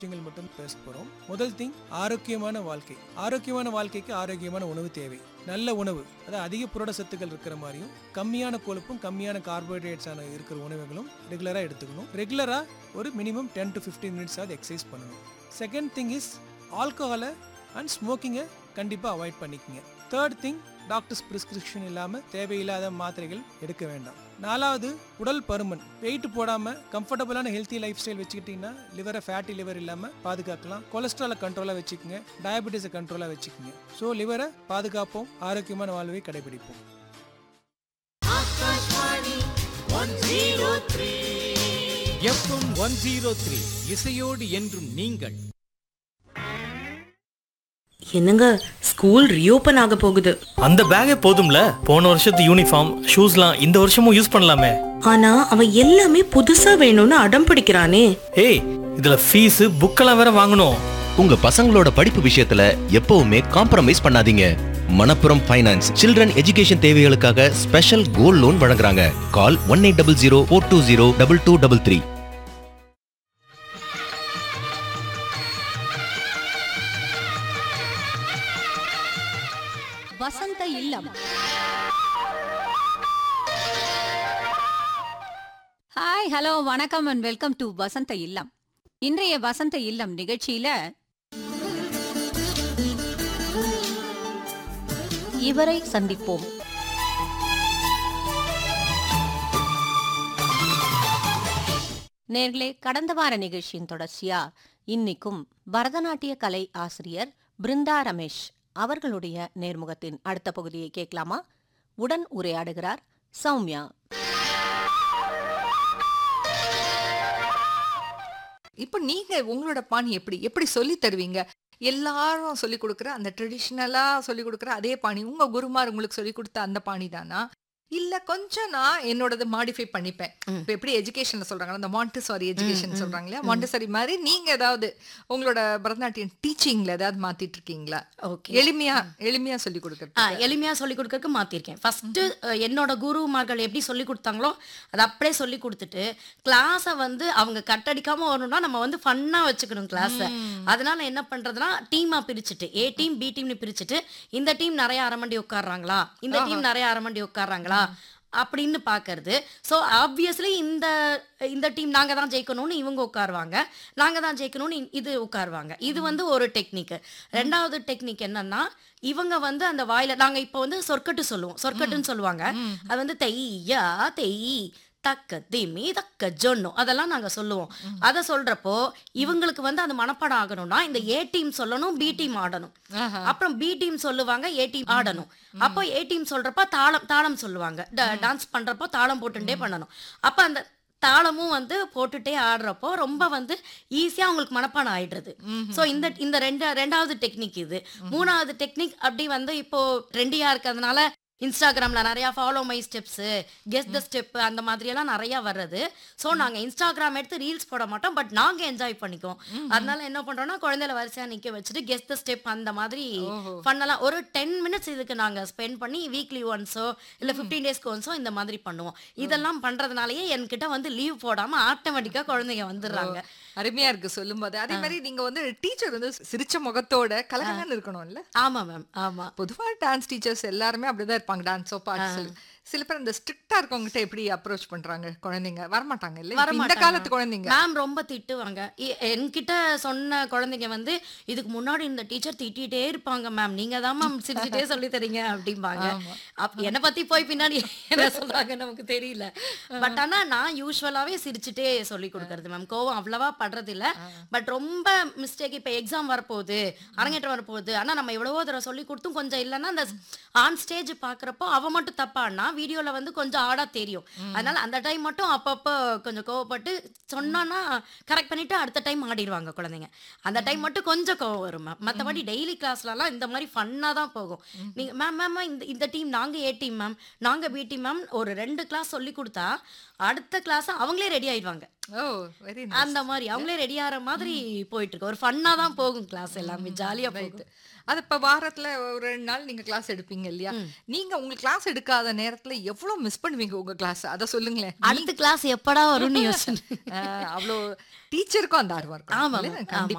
விஷயங்கள் மட்டும் பேச போறோம் முதல் திங் ஆரோக்கியமான வாழ்க்கை ஆரோக்கியமான வாழ்க்கைக்கு ஆரோக்கியமான உணவு தேவை நல்ல உணவு அதாவது அதிக புரட சத்துக்கள் இருக்கிற மாதிரியும் கம்மியான கொழுப்பும் கம்மியான கார்போஹைட்ரேட்ஸான இருக்கிற உணவுகளும் ரெகுலராக எடுத்துக்கணும் ரெகுலராக ஒரு minimum ten to fifteen minutes ஆகுது எக்ஸசைஸ் பண்ணணும் செகண்ட் திங் இஸ் ஆல்கஹாலை அண்ட் ஸ்மோக்கிங்கை கண்டிப்பாக அவாய்ட் பண்ணிக்கங்க தேர்ட் திங் டாக்டர்ஸ் பிரிஸ்கிரிப்ஷன் இல்லாமல் தேவையில்லாத மாத்திரைகள் எடுக்க வேண்டாம் நாலாவது உடல் பருமன் வெயிட் போடாமல் கம்ஃபர்டபுளான ஹெல்த்தி லைஃப் ஸ்டைல் வச்சுக்கிட்டிங்கன்னா லிவரை ஃபேட்டி லிவர் இல்லாமல் பாதுகாக்கலாம் கொலஸ்ட்ராலை கண்ட்ரோலாக வச்சுக்கோங்க டயபெட்டிஸை கண்ட்ரோலாக வச்சுக்கோங்க ஸோ லிவரை பாதுகாப்போம் ஆரோக்கியமான வாழ்வை கடைபிடிப்போம் எஃப்எம் ஒன் ஜீரோ த்ரீ இசையோடு என்றும் நீங்கள் என்னங்க ஸ்கூல் ரீஓபன் ஆக போகுது அந்த பேக்கே போதும்ல போன வருஷத்து யூனிஃபார்ம் ஷூஸ்லாம் இந்த வருஷமும் யூஸ் பண்ணலாமே ஆனா அவன் எல்லாமே புதுசா வேணும்னு அடம் பிடிக்கிறானே ஏய் இதுல ஃபீஸ் புக்கெல்லாம் வேற வாங்கணும் உங்க பசங்களோட படிப்பு விஷயத்துல எப்பவுமே காம்ப்ரமைஸ் பண்ணாதீங்க மணப்புரம் ஃபைனான்ஸ் சில்ட்ரன் எஜுகேஷன் தேவைகளுக்காக ஸ்பெஷல் கோல்ட் லோன் வழங்குறாங்க call one eight double zero four two zero double two double three Vasantha Illam hi hello வணக்கம் and welcome to Vasantha Illam இன்றைய வசந்த இல்லம் நிகழ்ச்சியில இவரை சந்திப்போம் நேர்களே கடந்த வார நிகழ்ச்சியின் தொடர்ச்சியா இன்னைக்கும் பரதநாட்டிய கலை ஆசிரியர் பிருந்தா ரமேஷ் அவர்களுடைய நேர்முகத்தின் அடுத்த பகுதியை கேட்கலாமா உடன் உரையாடுகிறார் சௌமியா இப்போ நீங்க உங்களோட பாணி எப்படி எப்படி சொல்லி தருவீங்க எல்லாரும் சொல்லி கொடுக்குற அந்த ட்ரெடிஷ்னலா சொல்லி கொடுக்குற அதே பாணி உங்க குருமார் உங்களுக்கு சொல்லி கொடுத்த அந்த பாணி தானா இல்ல கொஞ்சம் நான் என்னோடது மாடிஃபை பண்ணிப்பேன் ம். இப்போ எப்படி எஜுகேஷன்ல சொல்றாங்க அந்த மாண்டசாரி எஜுகேஷன் ம், சொல்றாங்க இல்லையா ம். மாண்டசாரி மாதிரி நீங்க ஏதாவது உங்களோட பரதநாட்டியம் டீச்சிங்ல ஏதாவது மாத்திட்டு இருக்கீங்களா ஓகே எளிமையா எளிமையா சொல்லி ஆ, கொடுக்கறது எளிமையா சொல்லி கொடுக்கறதுக்கு மாத்திருக்கேன் ஃபர்ஸ்ட் என்னோட குருமார்கள் எப்படி சொல்லி கொடுத்தாங்களோ அதை அப்படியே சொல்லி கொடுத்துட்டு கிளாஸை வந்து அவங்க கட்டடிக்காம வரணும்னா நம்ம வந்து ஃபன்னா வச்சுக்கணும் கிளாஸை அதனால என்ன பண்றதுன்னா டீமா பிரிச்சுட்டு ஏ டீம் பி டீம்னு பிரிச்சுட்டு இந்த டீம் நிறைய அரமண்டி உட்கார்றாங்களா இந்த டீம் நிறைய அரமண்டி உட்கார்றாங்களா அப்படின்னு பார்க்கறது ஸோ ஆப்வியஸ்லி இந்த இந்த டீம் நாங்கள் தான் ஜெயிக்கணும்னு இவங்க உட்காருவாங்க நாங்கள் தான் ஜெயிக்கணும்னு இ- இது உட்காருவாங்க இது வந்து ஒரு டெக்னிக் ரெண்டாவது டெக்னிக் என்னன்னா இவங்க வந்து அந்த வாயில நாங்கள் இப்போ வந்து சொற்கட்டு சொல்லுவோம் சொற்கட்டுன்னு சொல்லுவாங்க அது வந்து தெய்யா தெய் தக்க திமி தக்க ஜொன்னும் அதெல்லாம் நாங்க சொல்லுவோம் அதை சொல்றப்போ இவங்களுக்கு வந்து அந்த மனப்பாடம் ஆகணும்னா இந்த ஏ டீம் சொல்லணும் பி டீம் ஆடணும் அப்புறம் பி டீம் சொல்லுவாங்க ஏ டீம் ஆடணும் அப்போ ஏ டீம் சொல்றப்ப தாளம் தாளம் சொல்லுவாங்க டான்ஸ் பண்றப்போ தாளம் போட்டுட்டே பண்ணணும் அப்ப அந்த தாளமும் வந்து போட்டுட்டே ஆடுறப்போ ரொம்ப வந்து ஈஸியா அவங்களுக்கு மனப்பாடம் ஆயிடுறது ஸோ இந்த இந்த ரெண்டு ரெண்டாவது டெக்னிக் இது மூணாவது டெக்னிக் அப்படி வந்து இப்போ ட்ரெண்டியா இருக்கிறதுனால இன்ஸ்டாகிராம்ல நிறைய follow my steps guess the step அந்த மாதிரி எல்லாம் நிறைய வர்றது ஸோ நாங்க இன்ஸ்டாகிராம் எடுத்து ரீல்ஸ் போட மாட்டோம் பட் நாங்க என்ஜாய் பண்ணிக்குவோம் அதனால என்ன பண்றோம்னா குழந்தைல வரிசையா நிக்க வச்சுட்டு கெஸ் த ஸ்டெப் அந்த மாதிரி பண்ணலாம் ஒரு டென் மினிட்ஸ் இதுக்கு நாங்க ஸ்பெண்ட் பண்ணி வீக்லி ஒன்ஸோ இல்ல ஃபிஃப்டீன் டேஸ்க்கு ஒன்ஸோ இந்த மாதிரி பண்ணுவோம் இதெல்லாம் பண்றதுனாலயே என்கிட்ட வந்து லீவ் போடாம ஆட்டோமேட்டிக்கா குழந்தைங்க வந்துடுறாங்க அருமையா இருக்கு சொல்லும்போது அதே மாதிரி நீங்க வந்து டீச்சர் வந்து சிரிச்ச முகத்தோட கலகலன்னு இருக்கணும்ல ஆமா மேம் ஆமா பொதுவா டான்ஸ் டீச்சர்ஸ் எல்லாருமே அப்படிதான் இருப்பாங்க டான்ஸோ பாட்டு சில பேர் இந்த ஸ்ட்ரிக்டா இருக்கவங்ககிட்ட எப்படி அப்ரோச் பண்றாங்க குழந்தைங்க வரமாட்டாங்க இல்ல இப்ப இந்த வரமாட்டாங்க. காலத்து குழந்தைங்க மேம் ரொம்ப திட்டுவாங்க இ- என்கிட்ட சொன்ன குழந்தைங்க வந்து இதுக்கு முன்னாடி இந்த டீச்சர் திட்டிகிட்டே இருப்பாங்க மேம் நீங்க தான் மேம் சிரிச்சுட்டே சொல்லி தரீங்க அப்படிம்பாங்க அப் என்னை பத்தி போய் பின்னாடி என்ன சொல்றாங்க நமக்கு தெரியல பட் ஆனா நான் யூஸ்வலாவே சிரிச்சுட்டே சொல்லி கொடுக்கறது மேம் கோவம் அவ்வளவா படுறது இல்ல பட் ரொம்ப மிஸ்டேக் இப்ப எக்ஸாம் வரப்போகுது அரங்கேற்றம் வரப்போகுது ஆனா நம்ம எவ்வளவோ தடவை சொல்லி கொடுத்தும் கொஞ்சம் இல்லைன்னா அந்த ஆன் ஸ்டேஜ் பாக்குறப்போ அவ மட்டும் தப்பானா வீடியோல வந்து கொஞ்சம் ஆடா தெரியும் அதனால அந்த டைம் மட்டும் அப்பப்போ கொஞ்சம் கோவப்பட்டு சொன்னோன்னா கரெக்ட் பண்ணிட்டு அடுத்த டைம் ஆடிடுவாங்க குழந்தைங்க அந்த டைம் மட்டும் கொஞ்சம் கோவம் வரும் மேம் மற்றபடி டெய்லி கிளாஸ்லலாம் இந்த மாதிரி ஃபன்னாக தான் போகும் நீங்க மேம் மேம் இந்த இந்த டீம் நாங்க ஏ டீம் மேம் நாங்க பி டீம் மேம் ஒரு ரெண்டு கிளாஸ் சொல்லி கொடுத்தா அடுத்த கிளாஸ் அவங்களே ரெடி ஆயிடுவாங்க ஓ வெரி அந்த மாதிரி அவங்களே ரெடி ஆகிற மாதிரி போயிட்டு இருக்கு ஒரு ஃபன்னாக தான் போகும் கிளாஸ் எல்லாமே ஜாலியாக போகுது அது இப்ப வாரத்துல ஒரு ரெண்டு நாள் நீங்க கிளாஸ் எடுப்பீங்க இல்லையா நீங்க உங்க கிளாஸ் எடுக்காத நேரத்துல நேரத்துல எவ்வளவு மிஸ் பண்ணுவீங்க உங்க கிளாஸ் அத சொல்லுங்களேன் அடுத்த கிளாஸ் எப்படா வரும்னு யோசனை அவ்வளோ டீச்சருக்கும் அந்த ஆர்வம் இருக்கும் ஆமாம் இல்லையா? ஆமா கண்டிப்பா